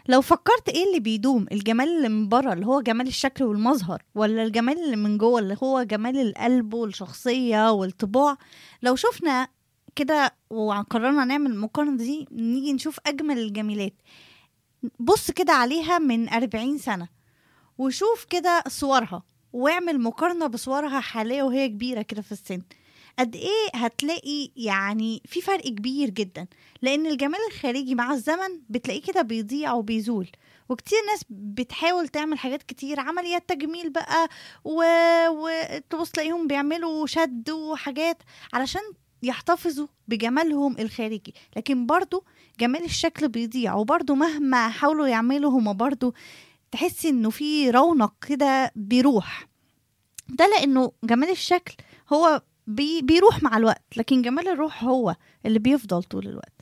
لو فكرت ايه اللي بيدوم الجمال اللي من بره اللي هو جمال الشكل والمظهر ولا الجمال اللي من جوه اللي هو جمال القلب والشخصية والطباع لو شفنا كده وقررنا نعمل المقارنة دي نيجي نشوف أجمل الجميلات بص كده عليها من أربعين سنة وشوف كده صورها واعمل مقارنة بصورها حاليا وهي كبيرة كده في السن قد ايه هتلاقي يعني في فرق كبير جدا لان الجمال الخارجي مع الزمن بتلاقيه كده بيضيع وبيزول وكتير ناس بتحاول تعمل حاجات كتير عمليات تجميل بقى و... وتبص تلاقيهم بيعملوا شد وحاجات علشان يحتفظوا بجمالهم الخارجي لكن برضو جمال الشكل بيضيع وبرضو مهما حاولوا يعملوا هما برضو تحسي انه في رونق كده بيروح ده لانه جمال الشكل هو بي بيروح مع الوقت لكن جمال الروح هو اللي بيفضل طول الوقت